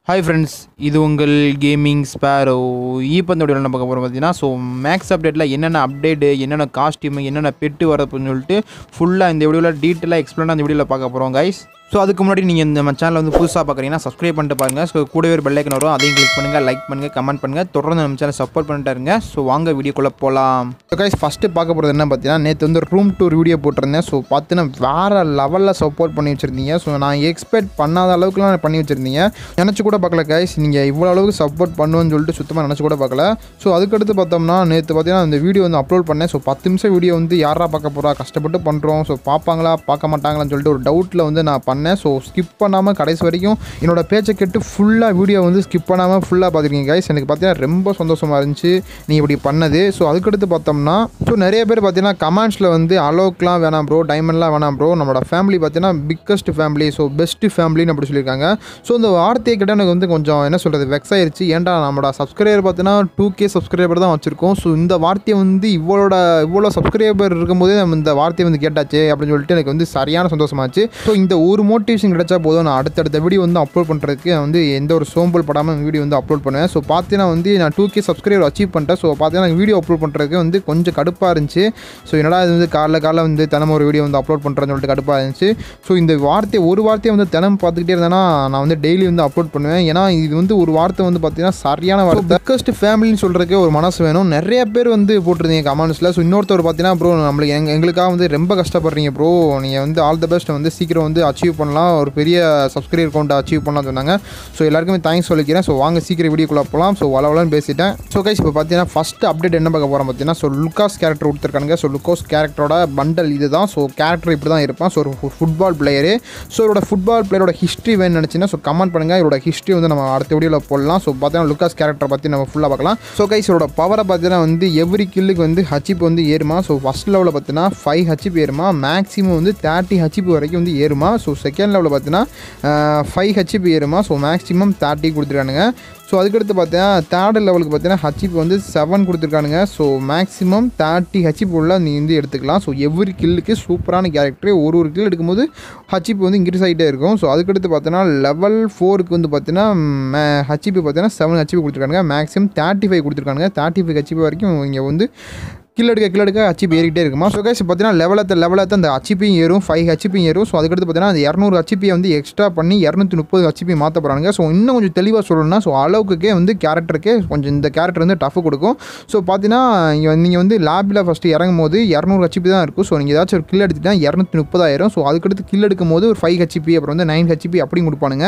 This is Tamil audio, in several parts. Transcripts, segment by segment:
ஹாய் ஃப்ரெண்ட்ஸ் இது உங்கள் கேமிங் ஸ்பேரோ இப்போ இந்த வீடியோவில் என்ன பார்க்க போகிறோம் பார்த்தீங்கன்னா ஸோ மேக்ஸ் அப்டேட்டில் என்னென்ன அப்டேட்டு என்னென்ன காஸ்டியூமு என்னென்ன பெட்டு வரப்புன்னு சொல்லிட்டு ஃபுல்லாக இந்த வீடியோவில் டீட்டெயிலாக எக்ஸ்பிளைனாக இந்த வீடியோவில் பார்க்க போகிறோம் கைஸ் ஸோ அதுக்கு முன்னாடி நீங்கள் இந்த நம்ம சேனல் வந்து புதுசாக பார்க்குறீங்கன்னா சப்ஸ்கிரைப் பண்ணிட்டு பாருங்கள் ஸோ கூடவே ஒரு பெல்லைக்கன் வரும் அதையும் கிளிக் பண்ணுங்கள் லைக் பண்ணுங்கள் கமெண்ட் பண்ணுங்கள் தொடர்ந்து நம்ம சேனல் சப்போர்ட் பண்ணிட்டு இருங்க ஸோ வாங்க வீடியோக்குள்ளே போகலாம் ஸோ கைஸ் ஃபஸ்ட்டு பார்க்க போகிறது என்ன பார்த்தீங்கன்னா நேற்று வந்து ரூம் டூர் வீடியோ போட்டிருந்தேன் ஸோ பார்த்தீங்கன்னா வேறு லெவலில் சப்போர்ட் பண்ணி வச்சுருந்தீங்க ஸோ நான் எக்ஸ்பெக்ட் பண்ணாத அளவுக்குலாம் பண்ணி வச்சுருந்தீங்க நினச்சி கூட பார்க்கல கைஸ் நீங்கள் இவ்வளோ அளவுக்கு சப்போர்ட் பண்ணுவேன்னு சொல்லிட்டு சுத்தமாக நினச்சி கூட பார்க்கல ஸோ அதுக்கடுத்து பார்த்தோம்னா நேற்று பார்த்தீங்கன்னா இந்த வீடியோ வந்து அப்லோட் பண்ணேன் ஸோ பத்து நிமிஷம் வீடியோ வந்து யாரா பார்க்க போகிறா கஷ்டப்பட்டு பண்ணுறோம் ஸோ பார்ப்பாங்களா பார்க்க மாட்டாங்களான்னு சொல்லிட்டு ஒரு டவுட்டில் வந்து நான் பண்ணேன் ஸோ ஸ்கிப் பண்ணாமல் கடைசி வரைக்கும் என்னோட பேச்சை கேட்டு ஃபுல்லாக வீடியோ வந்து ஸ்கிப் பண்ணாமல் ஃபுல்லாக பார்த்துருக்கீங்க கைஸ் எனக்கு பார்த்தீங்கன்னா ரொம்ப சந்தோஷமாக இருந்துச்சு நீ இப்படி பண்ணது ஸோ அதுக்கடுத்து பார்த்தோம்னா ஸோ நிறைய பேர் பார்த்தீங்கன்னா கமெண்ட்ஸில் வந்து அலோக்லாம் வேணாம் ப்ரோ டைமண்ட்லாம் வேணாம் ப்ரோ நம்மளோட ஃபேமிலி பார்த்தீங்கன்னா பிக்கஸ்ட் ஃபேமிலி ஸோ பெஸ்ட் ஃபேமிலின்னு அப்படி சொல்லியிருக்காங்க ஸோ இந்த வார்த்தையை கிட்ட எனக்கு வந்து கொஞ்சம் என்ன சொல்கிறது வெக்ஸ் ஆயிருச்சு ஏன்டா நம்மளோட சப்ஸ்கிரைபர் பார்த்தீங்கன்னா டூ கே சப்ஸ்கிரைபர் தான் வச்சிருக்கோம் ஸோ இந்த வார்த்தையை வந்து இவ்வளோட இவ்வளோ சப்ஸ்கிரைபர் இருக்கும்போதே நம்ம இந்த வார்த்தையை வந்து கேட்டாச்சு அப்படின்னு சொல்லிட்டு எனக்கு வந்து சரியான சந்தோஷமாச்சு ஸோ இந்த ஒரு மோட்டிவேஷன் கிடைச்சா போதும் நான் அடுத்தடுத்த வீடியோ வந்து அப்லோட் பண்ணுறதுக்கு நான் வந்து எந்த ஒரு சோம்பல் படாமல் வீடியோ வந்து அப்லோட் பண்ணுவேன் ஸோ பார்த்தீங்கன்னா வந்து நான் டூ கே சப்ஸ்கிரைபர் அச்சீவ் பண்ணிட்டேன் ஸோ பார்த்தீங்கன்னா வீடியோ அப்லோட் பண்ணுறதுக்கு வந்து கொஞ்சம் கடுப்பாக இருந்துச்சு ஸோ என்னடா இது வந்து காலைல காலைல வந்து தினமும் ஒரு வீடியோ வந்து அப்லோட் பண்ணுறேன்னு சொல்லிட்டு கடுப்பாக இருந்துச்சு ஸோ இந்த வார்த்தையை ஒரு வார்த்தையை வந்து தினம் பார்த்துக்கிட்டே இருந்தேன்னா நான் வந்து டெய்லி வந்து அப்லோட் பண்ணுவேன் ஏன்னா இது வந்து ஒரு வார்த்தை வந்து பார்த்தீங்கன்னா சரியான வார்த்தை பெக்கஸ்ட் ஃபேமிலின்னு சொல்கிறதுக்கே ஒரு மனசு வேணும் நிறைய பேர் வந்து போட்டிருந்தீங்க கமெண்ட்ஸில் ஸோ இன்னொருத்தர் பார்த்தீங்கன்னா ப்ரோ நம்மளுக்கு எங்க எங்களுக்காக வந்து ரொம்ப கஷ்டப்படுறீங்க ப்ரோ நீங்கள் வந்து ஆல் த பெஸ்ட் வந்து சீக்கிரம் வந்து அச்சீவ் பண்ணலாம் ஒரு பெரிய சப்ஸ்கிரைபர் கவுண்ட் அச்சீவ் பண்ணலாம் சொன்னாங்க ஸோ எல்லாருக்குமே தேங்க்ஸ் சொல்லிக்கிறேன் ஸோ வாங்க சீக்கிரம் வீடியோக்குள்ளே போகலாம் ஸோ வளவலன்னு பேசிட்டேன் ஸோ கைஸ் இப்போ பார்த்தீங்கன்னா ஃபஸ்ட் அப்டேட் என்ன பார்க்க போகிறோம் பார்த்தீங்கன்னா ஸோ லுக்காஸ் கேரக்டர் கொடுத்துருக்காங்க ஸோ லுக்காஸ் கேரக்டரோட பண்டல் இது தான் ஸோ கேரக்டர் இப்படி தான் இருப்பான் ஸோ ஒரு ஃபுட்பால் பிளேயரு ஸோ இதோட ஃபுட்பால் பிளேயரோட ஹிஸ்ட்ரி வேணும்னு நினச்சின்னா ஸோ கமெண்ட் பண்ணுங்கள் இதோட ஹிஸ்ட்ரி வந்து நம்ம அடுத்த வீடியோவில் போடலாம் ஸோ பார்த்தீங்கன்னா லுக்காஸ் கேரக்டர் பற்றி நம்ம ஃபுல்லாக பார்க்கலாம் ஸோ கைஸ் இதோட பவரை பார்த்தீங்கன்னா வந்து எவ்ரி கில்லுக்கு வந்து ஹச்சிப் வந்து ஏறுமா ஸோ ஃபஸ்ட் லெவலில் பார்த்தீங்கன்னா ஃபைவ் ஹச்சிப் ஏறுமா மேக்ஸிமம் வந்து தேர்ட்டி ஹச்சிப் வரைக்கும் வந்து ஏறுமா ஸோ செகண்ட் லெவலில் பார்த்தீங்கன்னா ஃபைவ் ஹச்சிப் ஏறுமா ஸோ மேக்ஸிமம் தேர்ட்டி கொடுத்துருக்கானுங்க ஸோ அதுக்கடுத்து பார்த்தீங்கன்னா தேர்ட் லெவலுக்கு பார்த்தீங்கன்னா ஹச்சிப் வந்து செவன் கொடுத்துருக்கானுங்க ஸோ மேக்ஸிமம் தேர்ட்டி ஹச்சிப் உள்ள நீ வந்து எடுத்துக்கலாம் ஸோ எவ்ரி கில்லுக்கு சூப்பரான கேரக்டர் ஒரு ஒரு கில் எடுக்கும்போது ஹச்சிப் வந்து இன்க்ரீஸ் ஆகிட்டே இருக்கும் ஸோ அதுக்கடுத்து பார்த்தீங்கன்னா லெவல் ஃபோருக்கு வந்து பார்த்தீங்கன்னா ஹச்சிபி பார்த்தீங்கன்னா செவன் ஹச்சிபி கொடுத்துருக்கானுங்க மேக்ஸிமம் தேர்ட்டி ஃபைவ் கொடுத்துருக்கானுங்க தேர்ட்டி ஃபைவ் ஹச்சிபி வரைக்கும் இங்கே வந்து கில் எடுக்க கில் எடுக்க ஹச்சிபி ஏறிக்கிட்டே இருக்குமா ஸோ கைஸ் பார்த்தீங்கன்னா லெவலத்தை லெவலத்தை அந்த ஹச்சிபியும் ஏறும் ஃபைவ் ஹச்சிபியும் ஏறும் ஸோ அதுக்கடுத்து பார்த்தீங்கன்னா அந்த இரநூறு ஹச்சிபியை வந்து எக்ஸ்ட்ரா பண்ணி இரநூத்தி முப்பது ஹச்சிபி மாற்ற போகிறாங்க ஸோ இன்னும் கொஞ்சம் தெளிவாக சொல்லணும்னா ஸோ அளவுக்கே வந்து கேரக்டருக்கே கொஞ்சம் இந்த கேரக்டர் வந்து டஃப் கொடுக்கும் ஸோ பார்த்தீங்கன்னா நீங்கள் வந்து லேபில் ஃபஸ்ட்டு இறங்கும் போது இரநூறு ஹச்சிபி தான் இருக்கும் ஸோ நீங்கள் ஏதாச்சும் ஒரு கில் எடுத்துட்டா இரநூத்தி முப்பதாயிரம் ஸோ அதுக்கடுத்து கில் எடுக்கும் போது ஒரு ஃபைவ் ஹச்சிபி அப்புறம் வந்து நைன் ஹச்சிபி அப்படி கொடுப்பானுங்க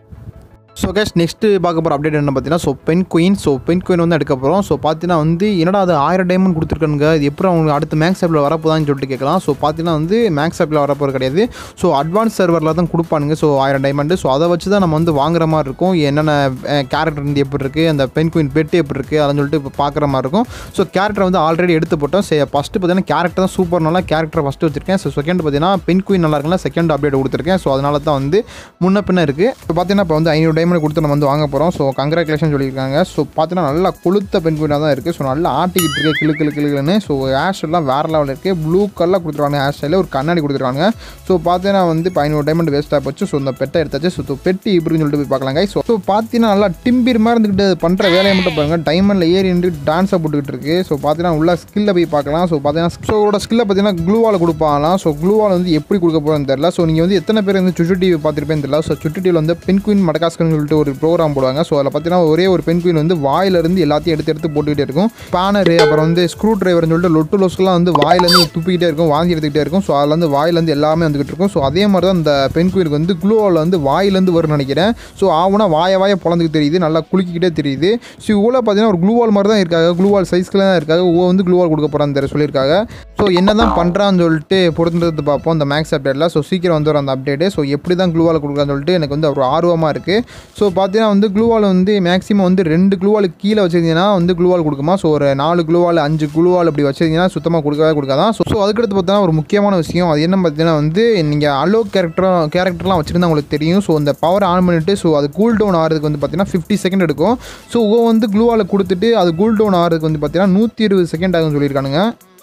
ஸோ கேஸ் நெக்ஸ்ட்டு பார்க்க போகிற அப்டேட் என்ன பார்த்தீங்கன்னா so penguin so penguin வந்து எடுக்க போகிறோம் ஸோ பார்த்தீங்கன்னா வந்து என்னடா அது ஆயிரம் டைமண்ட் கொடுத்துருக்கானுங்க இது எப்படி அவங்க அடுத்து மேக்ஸ் ஆப்பில் வரப்போதான்னு சொல்லிட்டு கேட்கலாம் ஸோ பார்த்தீங்கன்னா வந்து மேக்ஸ் ஆப்பில் வரப்போகிறது கிடையாது ஸோ அட்வான்ஸ் சர்வரில் தான் கொடுப்பானுங்க ஸோ ஆயிரம் டைமண்டு ஸோ அதை வச்சு தான் நம்ம வந்து வாங்குற மாதிரி இருக்கும் என்னென்ன கேரக்டர் வந்து எப்படி இருக்குது அந்த பென் குயின் பெட்டு எப்படி இருக்குது அதன்னு சொல்லிட்டு இப்போ பார்க்குற மாதிரி இருக்கும் ஸோ கேரக்டர் வந்து ஆல்ரெடி எடுத்து போட்டோம் சே ஃபஸ்ட்டு பார்த்தீங்கன்னா கேரக்டர் தான் சூப்பர் நல்லா கேரக்டர் ஃபஸ்ட்டு வச்சிருக்கேன் ஸோ செகண்ட் பார்த்தீங்கன்னா பென் குயின் நல்லா இருக்குல்ல செகண்ட் அப்டேட் கொடுத்துருக்கேன் ஸோ அதனால தான் வந்து முன்ன பின்ன இருக்குது இப்போ பார்த்தீங்கன்னா இப்போ வந்து ஐநூறு டைமண்ட் கொடுத்து நம்ம வந்து வாங்க போகிறோம் ஸோ கங்க்ராச்சுலேஷன் சொல்லியிருக்காங்க ஸோ பார்த்தீங்கன்னா நல்லா கொளுத்த பெண் குயினாக தான் இருக்குது ஸோ நல்லா ஆட்டிக்கிட்டு இருக்கு கிளு கிளு கிளுன்னு ஸோ ஹேர் ஸ்டைல்லாம் வேறு லெவலில் இருக்குது ப்ளூ கலரில் கொடுத்துருவாங்க ஹேர் ஸ்டைலில் ஒரு கண்ணாடி கொடுத்துருக்காங்க ஸோ பார்த்தீங்கன்னா வந்து இப்போ ஐநூறு டைமண்ட் வேஸ்ட்டாக போச்சு ஸோ இந்த பெட்டை எடுத்தாச்சு ஸோ பெட்டி இப்படின்னு சொல்லிட்டு போய் பார்க்கலாங்க ஸோ ஸோ பார்த்தீங்கன்னா நல்லா டிம்பிர் மாதிரி இருந்துக்கிட்டு அது பண்ணுற வேலையை மட்டும் பாருங்க டைமண்டில் ஏறி நின்று டான்ஸை போட்டுக்கிட்டு இருக்கு ஸோ பார்த்தீங்கன்னா உள்ள ஸ்கில்ல போய் பார்க்கலாம் ஸோ பார்த்தீங்கன்னா ஸோ இதோட ஸ்கில்லை பார்த்தீங்கன்னா க்ளூவால் கொடுப்பாங்களாம் ஸோ க்ளூவால் வந்து எப்படி கொடுக்க போகிறோன்னு தெரியல ஸோ நீங்கள் வந்து எத்தனை பேர் வந்து சுட்டு டிவி பார்த்துருப்பேன்னு தெரியல ஸோ சுட்டு டிவியில் வந்து பென் குயின் மடகாஸ்கர்னு சொல்லிட்டு ஒரு ப்ரோக்ராம் போடுவாங்க ஸோ அதில் பார்த்தீங்கன்னா ஒரே ஒரு பென் குயின் வந்து வாயிலிருந்து எல்லாத்தையும் எடுத்து எடுத்து போட்டுக்கிட்டே இருக்கும் பேனரு அப்புறம் வந்து ஸ்க்ரூ டிரைவர்னு சொல்லிட்டு லொட்டு லொஸ்க்கெலாம் வந்து வாயிலேருந்து துப்பிக்கிட்டே இருக்கும் வாங்கி எடுத்துக்கிட்டே இருக்கும் ஸோ அதில் வந்து வாயிலேருந்து எல்லாமே வந்துகிட்டு இருக்கும் ஸோ அதே மாதிரி தான் அந்த பென் குயினுக்கு வந்து க்ளூவால் வந்து வாயிலேருந்து வரும்னு நினைக்கிறேன் ஸோ ஆகுனா வாய வாய பிறந்துக்கு தெரியுது நல்லா குலுக்கிக்கிட்டே தெரியுது ஸோ இவ்வளோ பார்த்தீங்கன்னா ஒரு க்ளூவால் மாதிரி தான் இருக்காங்க க்ளூவால் சைஸ்க்கில் தான் இருக்காங்க ஓ வந்து க்ளூவால் கொடுக்க போகிறான்னு தெரிய சொல்லியிருக்காங்க ஸோ என்ன தான் பண்ணுறான்னு சொல்லிட்டு பொறுத்துறது பார்ப்போம் அந்த மேக்ஸ் அப்டேட்டில் ஸோ சீக்கிரம் வந்து வரும் அந்த அப்டேட்டு ஸோ எப்படி தான் க்ளூவால் கொடுக்குறான்னு சொல்லிட்டு எனக்கு வந்து ஒரு ஆர்வமாக இருக்குது ஸோ பார்த்தீங்கன்னா வந்து க்ளூவால் வந்து மேக்ஸிமம் வந்து ரெண்டு க்ளூவாலுக்கு கீழே வச்சிருந்தீங்கன்னா வந்து க்ளூவால் கொடுக்குமா ஸோ ஒரு நாலு க்ளூவால் அஞ்சு க்ளூவால் அப்படி வச்சிருந்தீங்கன்னா சுத்தமாக கொடுக்கவே கொடுக்காதான் ஸோ ஸோ அதுக்கடுத்து பார்த்தீங்கன்னா ஒரு முக்கியமான விஷயம் அது என்ன பார்த்தீங்கன்னா வந்து நீங்கள் அலோ கேரக்டரும் கேரக்டர்லாம் வச்சுருந்தா உங்களுக்கு தெரியும் ஸோ அந்த பவர் ஆன் பண்ணிவிட்டு ஸோ அது கூல் டவுன் ஆகிறதுக்கு வந்து பார்த்தீங்கன்னா ஃபிஃப்டி செகண்ட் எடுக்கும் ஸோ வந்து க்ளூவால் கொடுத்துட்டு அது கூல் டவுன் ஆகிறதுக்கு வந்து பார்த்தீங்கன்னா நூற்றி இருபது செகண்ட் ஆகும்னு சொல்லியிருக்கானுங்க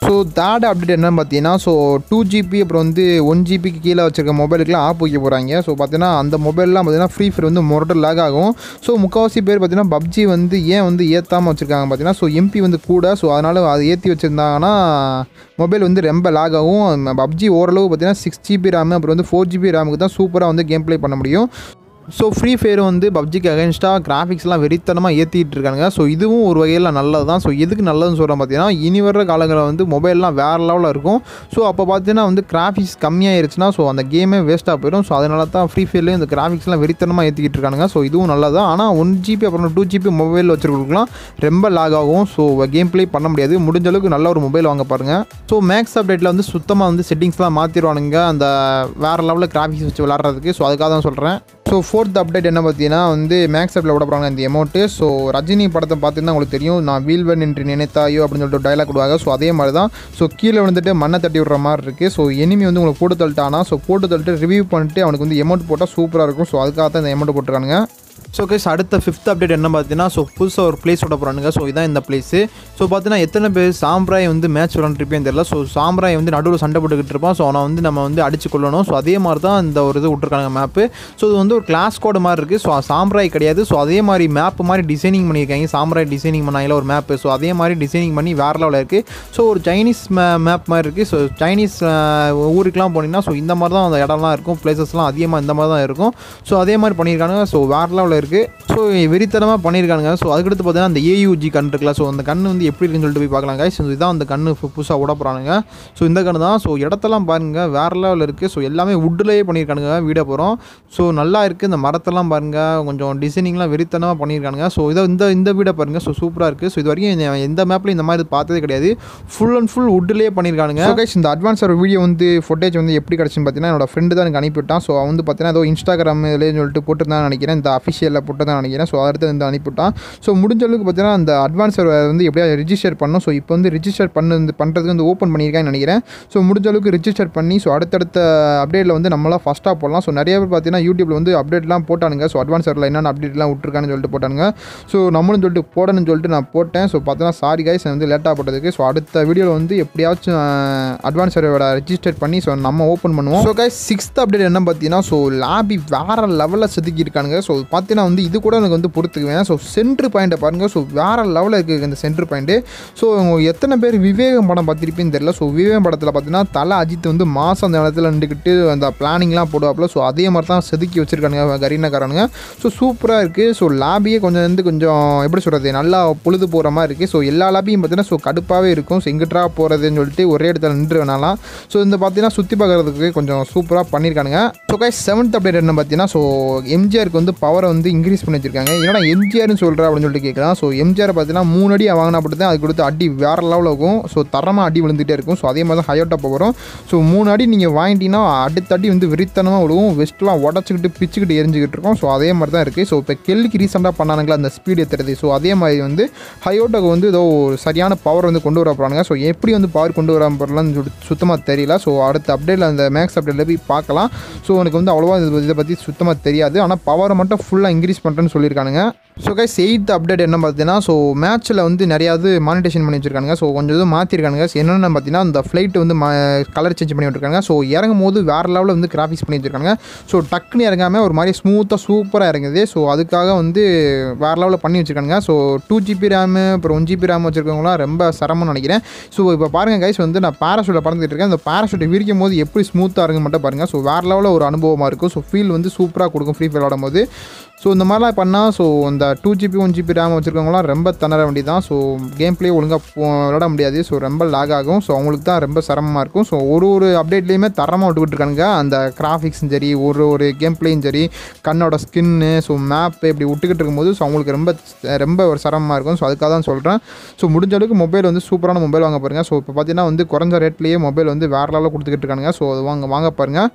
ஸோ தேர்ட் அப்டேட் என்னன்னு பார்த்தீங்கன்னா ஸோ டூ ஜிபி அப்புறம் வந்து ஒன் ஜிபிக்கு கீழே வச்சிருக்க மொபைலுக்குலாம் ஆப் வைக்க போகிறாங்க ஸோ பார்த்தீங்கன்னா அந்த மொபைல்லாம் பார்த்தீங்கன்னா ஃப்ரீ ஃபயர் வந்து மொரட்டு லேக் ஆகும் ஸோ முக்கால்வாசி பேர் பார்த்தீங்கன்னா பப்ஜி வந்து ஏன் வந்து ஏற்றாமல் வச்சுருக்காங்க பார்த்தீங்கன்னா ஸோ எம்பி வந்து கூட ஸோ அதனால் அதை ஏற்றி வச்சுருந்தாங்கன்னா மொபைல் வந்து ரொம்ப லேக் ஆகும் பப்ஜி ஓரளவு பார்த்தீங்கன்னா சிக்ஸ் ஜிபி ரேம் அப்புறம் வந்து ஃபோர் ஜிபி ரேமுக்கு தான் சூப்பராக வந்து கேம் ப்ளே பண்ண முடியும் ஸோ ஃப்ரீ ஃபயர் வந்து பப்ஜிக்கு அகேன்ஸ்டாக கிராஃபிக்ஸ்லாம் வெறித்தனமாக ஏற்றிட்டு இருக்காங்க ஸோ இதுவும் ஒரு வகையில் நல்லது தான் ஸோ எதுக்கு நல்லதுன்னு சொல்கிறேன் பார்த்தீங்கன்னா இனி வர்ற காலங்களில் வந்து மொபைல்லாம் வேறு லெவலில் இருக்கும் ஸோ அப்போ பார்த்தீங்கன்னா வந்து கிராஃபிக்ஸ் கம்மியாயிருச்சுன்னா ஸோ அந்த கேமே வேஸ்ட்டாக போயிடும் ஸோ அதனால தான் ஃப்ரீ ஃபயர்லேயும் இந்த கிராஃபிக்ஸ்லாம் வெறித்தனமாக ஏற்றிக்கிட்டு இருக்காங்க ஸோ இதுவும் நல்லது தான் ஆனால் ஒன் ஜிபி அப்புறம் டூ ஜிபி மொபைல் வச்சுருக்கலாம் ரொம்ப லாக் ஆகும் ஸோ கேம் ப்ளே பண்ண முடியாது முடிஞ்ச அளவுக்கு நல்ல ஒரு மொபைல் வாங்க பாருங்கள் ஸோ மேக்ஸ் அப்டேட்டில் வந்து சுத்தமாக வந்து செட்டிங்ஸ்லாம் மாற்றிடுவானுங்க அந்த வேறு லெவலில் கிராஃபிக்ஸ் வச்சு விளாட்றதுக்கு ஸோ அதுக்காக தான் சொல்கிறேன் ஸோ ஃபோர்த் அப்டேட் என்ன பார்த்தீங்கன்னா வந்து மேக்ஸ் ஆப்பில் விட போகிறாங்க இந்த அமௌண்ட்டு ஸோ ரஜினி படத்தை பார்த்தீங்கன்னா உங்களுக்கு தெரியும் நான் வீல்வன் என்று நினைத்தாயோ அப்படின்னு சொல்லிட்டு டைலாக் விடுவாங்க ஸோ அதே மாதிரி தான் ஸோ கீழே விழுந்துட்டு மண்ணை தட்டி விடுற மாதிரி இருக்குது ஸோ எனிமி வந்து உங்களுக்கு போட்டு தள்ளிட்டானா ஸோ போட்டு தள்ளிட்டு ரிவ்யூ பண்ணிட்டு அவனுக்கு வந்து அமௌண்ட் போட்டால் சூப்பராக இருக்கும் ஸோ அதுக்காக தான் இந்த அமௌண்ட் போட்டுருக்கானுங்க ஸோ கைஸ் அடுத்த ஃபிஃப்த் அப்டேட் என்ன பார்த்தீங்கன்னா ஸோ புதுசாக ஒரு பிளேஸ் விட போகிறானுங்க ஸோ இதான் இந்த பிளேஸு ஸோ பார்த்தீங்கன்னா எத்தனை பேர் சாம்ராய் வந்து மேட்ச் விளாண்டுருப்பேன்னு தெரியல ஸோ சாம்ராய் வந்து நடுவில் சண்டை போட்டுக்கிட்டு இருப்பான் ஸோ அவனை வந்து நம்ம வந்து அடிச்சு கொள்ளணும் ஸோ அதே மாதிரி தான் இந்த ஒரு இது விட்ருக்காங்க மேப்பு ஸோ இது வந்து ஒரு கிளாஸ் கோடு மாதிரி இருக்குது ஸோ சாம்ராய் கிடையாது ஸோ அதே மாதிரி மேப் மாதிரி டிசைனிங் பண்ணியிருக்காங்க சாம்ராய் டிசைனிங் பண்ணாங்களா ஒரு மேப்பு ஸோ அதே மாதிரி டிசைனிங் பண்ணி வேறு லெவலில் இருக்குது ஸோ ஒரு சைனீஸ் மே மேப் மாதிரி இருக்குது ஸோ சைனீஸ் அஹ், ஊருக்குலாம் போனீங்கன்னா ஸோ இந்த மாதிரி தான் அந்த இடம்லாம் இருக்கும் பிளேசஸ்லாம் அதிகமாக இந்த மாதிரி தான் இருக்கும் ஸோ அதே மாதிரி பண்ணியிருக்காங்க ஸோ வேறு லெவலில் இருக்குது ஸோ வெறித்தனமாக பண்ணியிருக்கானுங்க ஸோ அதுக்கடுத்து பார்த்தீங்கன்னா அந்த ஏயூஜி கண் இருக்குல்ல ஸோ அந்த கண் வந்து எப்படி இருக்குன்னு சொல்லிட்டு போய் பார்க்கலாம் guys. ஸோ இதுதான் அந்த கண்ணு புதுசாக விட போகிறானுங்க ஸோ இந்த கண்ணு தான் ஸோ இடத்தெல்லாம் பாருங்கள் வேறு லெவலில் இருக்குது ஸோ எல்லாமே வுட்லேயே பண்ணியிருக்கானுங்க வீடியோ போகிறோம் ஸோ நல்லா இருக்குது இந்த மரத்தெல்லாம் பாருங்கள் கொஞ்சம் டிசைனிங்லாம் வெறித்தனமாக பண்ணியிருக்கானுங்க ஸோ இதை இந்த இந்த வீடை பாருங்கள் ஸோ சூப்பராக இருக்குது ஸோ இது வரைக்கும் நான் எந்த மேப்லையும் இந்த மாதிரி பார்த்ததே கிடையாது ஃபுல் அண்ட் ஃபுல் வுட்லேயே பண்ணியிருக்கானுங்க ஸோ கைஸ் இந்த அட்வான்ஸ் ஒரு வீடியோ வந்து ஃபுட்டேஜ் வந்து எப்படி கிடச்சுன்னு பார்த்தீங்கன்னா என்னோட ஃப்ரெண்டு தான் எனக்கு அனுப்பிவிட்டான் ஸோ அவன் வந்து பார்த்தீங்கன்னா ஏதோ இன்ஸ்டாகிராம் இதுலேயும் சொல்லிட்டு போட்டுருந்தான் நினைக்கிறேன் இந்த அஃபிஷியலில் போட்டு தான் நினைக்கிறேன் ஸோ அடுத்து வந்து அனுப்பிவிட்டான் ஸோ முடிஞ்ச அளவுக்கு பார்த்தீங்கன்னா அந்த அட்வான்ஸ் வந்து எப்படியா ரிஜிஸ்டர் பண்ணணும் ஸோ இப்போ வந்து ரிஜிஸ்டர் பண்ணு பண்ணுறதுக்கு வந்து ஓப்பன் பண்ணியிருக்கான்னு நினைக்கிறேன் ஸோ முடிஞ்ச அளவுக்கு ரிஜிஸ்டர் பண்ணி ஸோ அடுத்தடுத்த அப்டேட்டில் வந்து நம்மளாம் ஃபஸ்ட்டாக போடலாம் ஸோ நிறைய பேர் பார்த்தீங்கன்னா யூடியூப்பில் வந்து அப்டேட்லாம் போட்டானுங்க ஸோ அட்வான்ஸ் சர்வில் என்னென்ன அப்டேட்லாம் விட்ருக்கான்னு சொல்லிட்டு போட்டானுங்க ஸோ நம்மளும் சொல்லிட்டு போடணும்னு சொல்லிட்டு நான் போட்டேன் ஸோ பார்த்தீங்கன்னா சாரி கைஸ் வந்து லேட்டாக போட்டதுக்கு ஸோ அடுத்த வீடியோவில் வந்து எப்படியாச்சும் அட்வான்ஸ் சர்வரோட ரெஜிஸ்டர் பண்ணி ஸோ நம்ம ஓப்பன் பண்ணுவோம் ஸோ கைஸ் சிக்ஸ்த் அப்டேட் என்ன பார்த்தீங்கன்னா ஸோ லாபி வேறு லெவலில் செதுக்கி இருக்கானுங்க ஸோ பார்த்தீங்கன்னா வந்து இது கூட எனக்கு வந்து பொறுத்துக்குவேன் ஸோ சென்ட்ரு பாயிண்ட்டை பாருங்கள் ஸோ வேறு லெவலில் இருக்குது இந்த சென்ட்ரு பாயிண்ட்டு ஸோ எத்தனை பேர் விவேகம் படம் பார்த்துருப்பேன்னு தெரியல ஸோ விவேகம் படத்தில் பார்த்தீங்கன்னா தலை அஜித் வந்து மாதம் அந்த இடத்துல நின்றுக்கிட்டு அந்த பிளானிங்லாம் போடுவாப்புல ஸோ அதே மாதிரி தான் செதுக்கி வச்சுருக்கானுங்க கரீனாக்காரனுங்க ஸோ சூப்பராக இருக்குது ஸோ லாபியே கொஞ்சம் வந்து கொஞ்சம் எப்படி சொல்கிறது நல்லா பொழுது போகிற மாதிரி இருக்குது ஸோ எல்லா லாபியும் பார்த்தீங்கன்னா ஸோ கடுப்பாகவே இருக்கும் ஸோ எங்கிட்டா போகிறதுன்னு சொல்லிட்டு ஒரே இடத்துல நின்று வேணாலாம் ஸோ இந்த பார்த்தீங்கன்னா சுற்றி பார்க்குறதுக்கு கொஞ்சம் சூப்பராக பண்ணியிருக்கானுங்க ஸோ கைஸ் செவன்த் அப்டேட் என்ன பார்த்தீங்கன்னா ஸோ எம்ஜிஆருக்கு வந்து பவரை வந்து இன்க்ரீஸ் பண்ணி வச்சிருக்காங்க என்னடா எம்ஜிஆர்னு சொல்கிற அப்படின்னு சொல்லிட்டு கேட்கலாம் ஸோ எம்ஜிஆர் பார்த்தீங்கன்னா மூணு அடி வாங்கினா அப்படி தான் அதுக்கு கொடுத்து அடி வேறு லெவலில் இருக்கும் ஸோ தரமாக அடி விழுந்துகிட்டே இருக்கும் ஸோ அதே மாதிரி தான் ஹையோட்டா வரும் ஸோ மூணு அடி நீங்கள் வாங்கிட்டீங்கன்னா அடுத்த அடி வந்து விரித்தனமாக விழுவும் வெஸ்ட்லாம் உடச்சிக்கிட்டு பிச்சுக்கிட்டு எரிஞ்சுக்கிட்டு இருக்கும் ஸோ அதே மாதிரி தான் இருக்குது ஸோ இப்போ கெல்லிக்கு ரீசெண்டாக பண்ணானுங்களா அந்த ஸ்பீடு ஏற்றுறது ஸோ அதே மாதிரி வந்து ஹையோட்டாக்கு வந்து ஏதோ ஒரு சரியான பவர் வந்து கொண்டு வர போகிறாங்க ஸோ எப்படி வந்து பவர் கொண்டு வர போகிறலாம்னு சொல்லிட்டு சுத்தமாக தெரியல ஸோ அடுத்த அப்டேட்டில் அந்த மேக்ஸ் அப்டேட்டில் போய் பார்க்கலாம் ஸோ எனக்கு வந்து அவ்வளோவா இது- இதை பற்றி சுத்தமாக தெரியாது ஆனால் பவரை மட்டும் ஃபுல்லாக இன்க்ரீஸ் பண்ணுறேன்னு சொல்லியிருக்கானுங்க ஸோ கைஸ் எயித் அப்டேட் என்ன பார்த்தீங்கன்னா ஸோ மேட்ச்சில் வந்து நிறையா இது மானிட்டேஷன் பண்ணி வச்சிருக்காங்க ஸோ கொஞ்சம் இது மாற்றிருக்காங்க என்னென்னு பார்த்தீங்கன்னா இந்த ஃப்ளைட் வந்து கலர் சேஞ்ச் பண்ணி விட்டுருக்காங்க ஸோ இறங்கும் போது வேறு லெவலில் வந்து கிராஃபிக்ஸ் பண்ணி வச்சிருக்காங்க ஸோ டக்குன்னு இறங்காமல் ஒரு மாதிரி ஸ்மூத்தாக சூப்பராக இறங்குது ஸோ அதுக்காக வந்து வேறு லெவலில் பண்ணி வச்சிருக்காங்க ஸோ டூ ஜிபி ரேமு அப்புறம் ஒன் ஜிபி ரேம் வச்சிருக்கவங்களாம் ரொம்ப சிரமம்னு நினைக்கிறேன் ஸோ இப்போ பாருங்கள் கைஸ் வந்து நான் பேராஷூட்டில் பறந்துட்டு இருக்கேன் அந்த பேராஷூட்டை விரிக்கும் போது எப்படி ஸ்மூத்தாக இருக்குன்னு மட்டும் பாருங்கள் ஸோ வேறு லெவலில் ஒரு அனுபவமாக இருக்கும் ஸோ ஃபீல் வந்து சூப்பராக கொடுக்கும் ஃப்ரீ ஃபயர் விளாடும்போது ஸோ இந்த மாதிரிலாம் பண்ணால் ஸோ அந்த two GB one GB RAM வச்சுருக்கவங்களாம் ரொம்ப திணற வேண்டியதான் ஸோ கேம் ப்ளே ஒழுங்காக விளாட முடியாது ஸோ ரொம்ப லாக் ஆகும் ஸோ அவங்களுக்கு தான் ரொம்ப சிரமமாக இருக்கும் ஸோ ஒரு ஒரு அப்டேட்லேயுமே தரமாக விட்டுக்கிட்டு இருக்கானுங்க அந்த கிராஃபிக்ஸும் சரி ஒரு ஒரு கேம் ப்ளேயும் சரி கண்ணோட ஸ்கின்னு ஸோ மேப் இப்படி விட்டுக்கிட்டு இருக்கும்போது ஸோ அவங்களுக்கு ரொம்ப ரொம்ப ஒரு சிரமமாக இருக்கும் ஸோ அதுக்காக தான் சொல்கிறேன் ஸோ முடிஞ்ச அளவுக்கு மொபைல் வந்து சூப்பரான மொபைல் வாங்க பாருங்கள் ஸோ இப்போ பார்த்தீங்கன்னா வந்து குறைஞ்ச ரேட்லேயே மொபைல் வந்து வேறு லெவலில் கொடுத்துக்கிட்டு இருக்கானுங்க ஸோ அது வாங்க வாங்க பாருங்கள்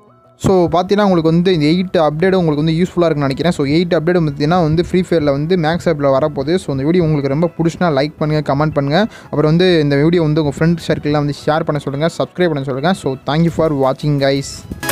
ஸோ பார்த்தீங்கன்னா உங்களுக்கு வந்து இந்த எயிட் அப்டேட் உங்களுக்கு வந்து யூஸ்ஃபுல்லாக இருக்குன்னு நினைக்கிறேன் ஸோ எயிட் அப்டேட் பார்த்தீங்கன்னா வந்து ஃப்ரீ ஃபயரில் வந்து மேக்ஸ் ஆப்பில் வரப்போகுது ஸோ இந்த வீடியோ உங்களுக்கு ரொம்ப பிடிச்சினா லைக் பண்ணுங்கள் கமெண்ட் பண்ணுங்கள் அப்புறம் வந்து இந்த வீடியோ வந்து உங்கள் ஃப்ரெண்ட் சர்க்கிளில் வந்து ஷேர் பண்ண சொல்லுங்கள் சப்ஸ்கிரைப் பண்ண சொல்லுங்கள் ஸோ தேங்க்யூ ஃபார் வாட்சிங் கைஸ்